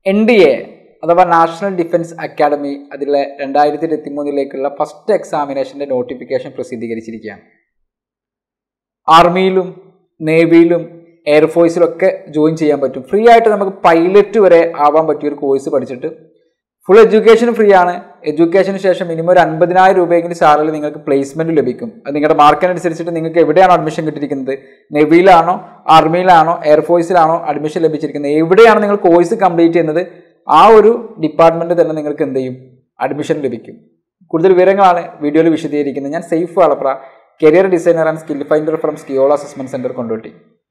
N D A അഥവാ national defence academy അതിലെ രണ്ടായിരത്തി ഇരുപത്തി മൂന്നിലേക്കുള്ള ഫസ്റ്റ് എക്സാമിനേഷൻ്റെ നോട്ടിഫിക്കേഷൻ പ്രസിദ്ധീകരിച്ചിരിക്കുകയാണ് ആർമിയിലും നേവിയിലും എയർഫോഴ്സിലൊക്കെ ജോയിൻ ചെയ്യാൻ പറ്റും ഫ്രീ ആയിട്ട് നമുക്ക് പൈലറ്റ് വരെ ആവാൻ പറ്റിയ ഒരു കോഴ്സ് പഠിച്ചിട്ട് ഫുൾ എഡ്യൂക്കേഷൻ ഫ്രീ ആണ് എഡ്യൂക്കേഷന് ശേഷം മിനിമം ഒരു അൻപതിനായിരം രൂപയെങ്കിലും സാലറി നിങ്ങൾക്ക് പ്ലേസ്മെന്റ് ലഭിക്കും അത് നിങ്ങളുടെ മാർക്കിനനുസരിച്ചിട്ട് നിങ്ങൾക്ക് എവിടെയാണോ അഡ്മിഷൻ കിട്ടിയിരിക്കുന്നത് നെവിയിലാണോ ആർമിയിലാണോ എയർഫോഴ്സിലാണോ അഡ്മിഷൻ ലഭിച്ചിരിക്കുന്നത് എവിടെയാണ് നിങ്ങൾ കോഴ്സ് കംപ്ലീറ്റ് ചെയ്യുന്നത് ആ ഒരു ഡിപ്പാർട്ട്മെന്റ് തന്നെ നിങ്ങൾക്ക് എന്ത് ചെയ്യും അഡ്മിഷൻ ലഭിക്കും കൂടുതൽ വിവരങ്ങളാണ് വീഡിയോയിൽ വിശദീകരിക്കുന്നത് ഞാൻ Saif Valapra career designer and skill finder from Skiola assessment centre Kondotty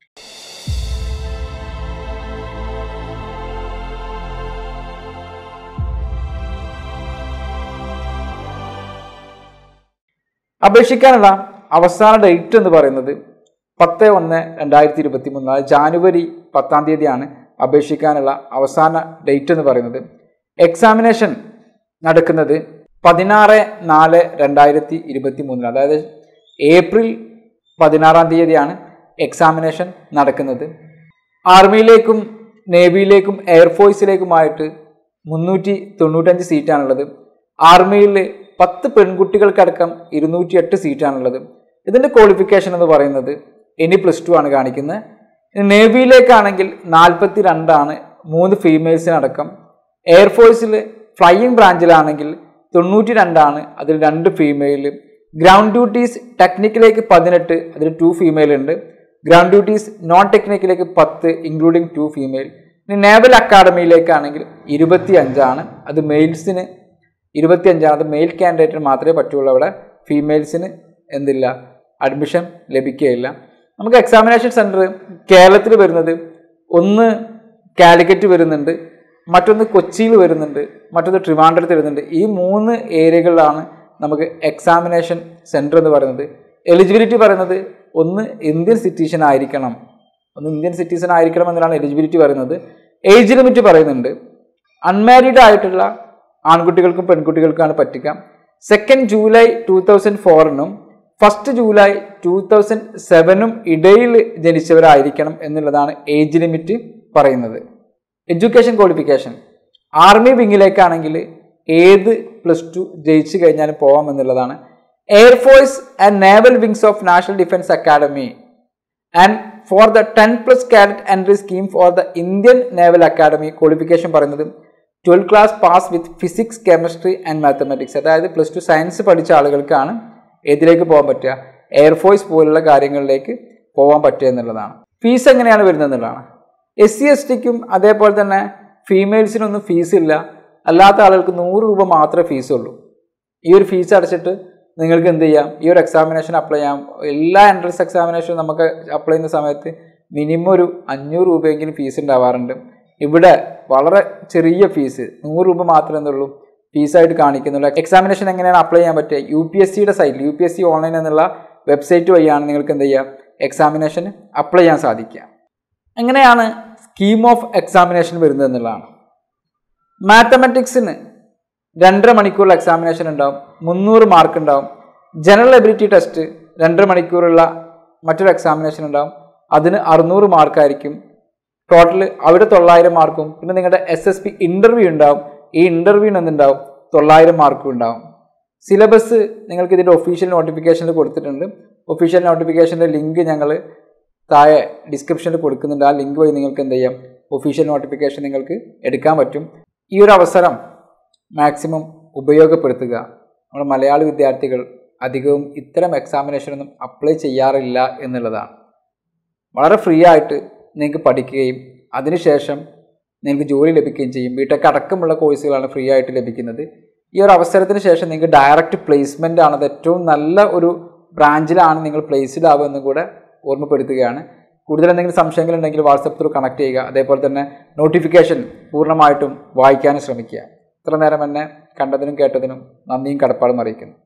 അപേക്ഷിക്കാനുള്ള അവസാന ഡേറ്റ് എന്ന് പറയുന്നത് പത്ത് ഒന്ന് രണ്ടായിരത്തി ഇരുപത്തി മൂന്ന് അതായത് ജാനുവരി പത്താം തീയതിയാണ് അപേക്ഷിക്കാനുള്ള അവസാന ഡേറ്റ് എന്ന് പറയുന്നത് എക്സാമിനേഷൻ നടക്കുന്നത് പതിനാറ് നാല് രണ്ടായിരത്തി ഇരുപത്തി മൂന്നിൽ അതായത് ഏപ്രിൽ പതിനാറാം തീയതിയാണ് എക്സാമിനേഷൻ നടക്കുന്നത് ആർമിയിലേക്കും നേവിയിലേക്കും എയർഫോഴ്സിലേക്കുമായിട്ട് മുന്നൂറ്റി തൊണ്ണൂറ്റഞ്ച് സീറ്റാണുള്ളത് ആർമിയിൽ പത്ത് പെൺകുട്ടികൾക്കടക്കം ഇരുന്നൂറ്റി എട്ട് സീറ്റാണുള്ളത് ഇതിൻ്റെ ക്വാളിഫിക്കേഷൻ എന്ന് പറയുന്നത് ഇനി പ്ലസ് ടു ആണ് കാണിക്കുന്നത് നേവിയിലേക്കാണെങ്കിൽ നാൽപ്പത്തി രണ്ടാണ് മൂന്ന് ഫീമെയിൽസിനടക്കം എയർഫോഴ്സിൽ ഫ്ലൈയിങ് ബ്രാഞ്ചിലാണെങ്കിൽ തൊണ്ണൂറ്റി രണ്ടാണ് അതിൽ രണ്ട് ഫീമെയിൽ ഗ്രൗണ്ട് ഡ്യൂട്ടീസ് ടെക്നിക്കിലേക്ക് പതിനെട്ട് അതിൽ ടു ഫീമെയിൽ ഉണ്ട് ഗ്രൗണ്ട് ഡ്യൂട്ടീസ് നോൺ ടെക്നിക്കിലേക്ക് പത്ത് ഇൻക്ലൂഡിങ് ടു ഫീമെയിൽ ഇനി നേവൽ അക്കാഡമിയിലേക്കാണെങ്കിൽ ഇരുപത്തി അഞ്ചാണ് അത് മെയിൽസിന് ഇരുപത്തി അഞ്ചാണ് അത് മെയിൽ കാൻഡിഡേറ്റിന് മാത്രമേ പറ്റുള്ളൂ അവിടെ ഫീമെയിൽസിന് എന്തില്ല അഡ്മിഷൻ ലഭിക്കുകയില്ല നമുക്ക് എക്സാമിനേഷൻ സെൻറ്റർ കേരളത്തിൽ വരുന്നത് ഒന്ന് കാലിക്കറ്റ് വരുന്നുണ്ട് മറ്റൊന്ന് കൊച്ചിയിൽ വരുന്നുണ്ട് മറ്റൊന്ന് ട്രിവാൻഡ്രത്ത് വരുന്നുണ്ട് ഈ മൂന്ന് ഏരിയകളിലാണ് നമുക്ക് എക്സാമിനേഷൻ സെൻറ്റർ എന്ന് പറയുന്നത് എലിജിബിലിറ്റി പറയുന്നത് ഒന്ന് ഇന്ത്യൻ സിറ്റിസൺ ആയിരിക്കണം ഒന്ന് ഇന്ത്യൻ സിറ്റിസൺ ആയിരിക്കണം എന്നതാണ് എലിജിബിലിറ്റി പറയുന്നത് ഏജ് ലിമിറ്റ് പറയുന്നുണ്ട് അൺമാരീഡ് ആയിട്ടുള്ള ആൺകുട്ടികൾക്കും പെൺകുട്ടികൾക്കാണ് പറ്റുക സെക്കൻഡ് ജൂലൈ ടൂ തൗസൻഡ് ഫോറിനും ഫസ്റ്റ് ജൂലൈ ടൂ തൗസൻഡ് സെവനും ഇടയിൽ ജനിച്ചവരായിരിക്കണം എന്നുള്ളതാണ് ഏജ് ലിമിറ്റ് പറയുന്നത് എഡ്യൂക്കേഷൻ ക്വാളിഫിക്കേഷൻ ആർമി വിങ്ങിലേക്കാണെങ്കിൽ ഏത് പ്ലസ് ടു ജയിച്ചു കഴിഞ്ഞാലും പോവാം എന്നുള്ളതാണ് air force and naval wings of national defence academy and for the ten plus cadet entry scheme for the Indian naval academy qualification പറയുന്നത് twelve class pass with physics chemistry and mathematics അതായത് plus two science പഠിച്ച ആളുകൾക്കാണ് ഏതിലേക്ക് പോകാൻ പറ്റുക air force പോലുള്ള കാര്യങ്ങളിലേക്ക് പോകാൻ പറ്റുക എന്നുള്ളതാണ് ഫീസ് എങ്ങനെയാണ് വരുന്നത് എന്നുള്ളതാണ് എസ് സി എസ് ടിക്കും അതേപോലെ തന്നെ ഫീമെയിൽസിനൊന്നും ഫീസ് ഇല്ല അല്ലാത്ത ആളുകൾക്ക് നൂറ് രൂപ മാത്രമേ ഫീസ് ഉള്ളൂ ഈ ഒരു ഫീസ് അടച്ചിട്ട് നിങ്ങൾക്ക് എന്ത് ചെയ്യാം ഈ ഒരു എക്സാമിനേഷൻ അപ്ലൈ ചെയ്യാം എല്ലാ എൻട്രൻസ് എക്സാമിനേഷനും നമുക്ക് അപ്ലൈ ചെയ്യുന്ന സമയത്ത് മിനിമം ഒരു അഞ്ഞൂറ് രൂപയെങ്കിലും ഫീസ് ഉണ്ടാവാറുണ്ട് ഇവിടെ വളരെ ചെറിയ ഫീസ് നൂറ് രൂപ മാത്രമേ എന്തുള്ളൂ ഫീസായിട്ട് കാണിക്കുന്നുള്ളൂ എക്സാമിനേഷൻ എങ്ങനെയാണ് അപ്ലൈ ചെയ്യാൻ പറ്റുക യു പി എസ് സിയുടെ സൈറ്റിൽ U P S C online എന്നുള്ള വെബ്സൈറ്റ് വഴിയാണ് നിങ്ങൾക്ക് എന്ത് ചെയ്യുക എക്സാമിനേഷൻ അപ്ലൈ ചെയ്യാൻ സാധിക്കുക എങ്ങനെയാണ് സ്കീം ഓഫ് എക്സാമിനേഷൻ വരുന്നത് എന്നുള്ളതാണ് മാത്തമാറ്റിക്സിന് രണ്ടര മണിക്കൂറുള്ള എക്സാമിനേഷൻ ഉണ്ടാവും മുന്നൂറ് മാർക്ക് ഉണ്ടാവും ജനറൽ എബിലിറ്റി ടെസ്റ്റ് രണ്ടര മണിക്കൂറുള്ള മറ്റൊരു എക്സാമിനേഷൻ ഉണ്ടാവും അതിന് അറുന്നൂറ് മാർക്കായിരിക്കും ടോട്ടൽ അവിടെ തൊള്ളായിരം മാർക്കും പിന്നെ നിങ്ങളുടെ എസ് എസ് പി ഇൻ്റർവ്യൂ ഉണ്ടാവും ഈ ഇൻ്റർവ്യൂവിന് എന്തുണ്ടാവും തൊള്ളായിരം മാർക്കും ഉണ്ടാവും സിലബസ് നിങ്ങൾക്ക് ഇതിൻ്റെ ഒഫീഷ്യൽ നോട്ടിഫിക്കേഷനിൽ കൊടുത്തിട്ടുണ്ട് ഒഫീഷ്യൽ നോട്ടിഫിക്കേഷൻ്റെ ലിങ്ക് ഞങ്ങൾ താഴെ ഡിസ്ക്രിപ്ഷനിൽ കൊടുക്കുന്നുണ്ട് ആ ലിങ്ക് വഴി നിങ്ങൾക്ക് എന്ത് ചെയ്യാം ഒഫീഷ്യൽ നോട്ടിഫിക്കേഷൻ നിങ്ങൾക്ക് എടുക്കാൻ പറ്റും ഈ ഒരു അവസരം മാക്സിമം ഉപയോഗപ്പെടുത്തുക നമ്മുടെ മലയാളി വിദ്യാർത്ഥികൾ അധികവും ഇത്തരം എക്സാമിനേഷനൊന്നും അപ്ലൈ ചെയ്യാറില്ല എന്നുള്ളതാണ് വളരെ ഫ്രീ ആയിട്ട് നിങ്ങൾക്ക് പഠിക്കുകയും അതിനുശേഷം നിങ്ങൾക്ക് ജോലി ലഭിക്കുകയും ചെയ്യും ബിടെക് അടക്കമുള്ള കോഴ്സുകളാണ് ഫ്രീ ആയിട്ട് ലഭിക്കുന്നത് ഈ ഒരു അവസരത്തിന് ശേഷം നിങ്ങൾക്ക് ഡയറക്റ്റ് പ്ലേസ്മെൻ്റ് ആണ് അത് ഏറ്റവും നല്ല ഒരു ബ്രാഞ്ചിലാണ് നിങ്ങൾ പ്ലേസ്ഡ് ആവുക എന്നും കൂടെ ഓർമ്മപ്പെടുത്തുകയാണ് കൂടുതൽ എന്തെങ്കിലും സംശയങ്ങൾ ഉണ്ടെങ്കിൽ വാട്സപ്പ് ത്രൂ കണക്ട് ചെയ്യുക അതേപോലെ തന്നെ നോട്ടിഫിക്കേഷൻ പൂർണ്ണമായിട്ടും വായിക്കാനും ശ്രമിക്കുക ഇത്ര നേരം എന്നെ കണ്ടതിനും കേട്ടതിനും നന്ദിയും കടപ്പാടും അറിയിക്കുന്നു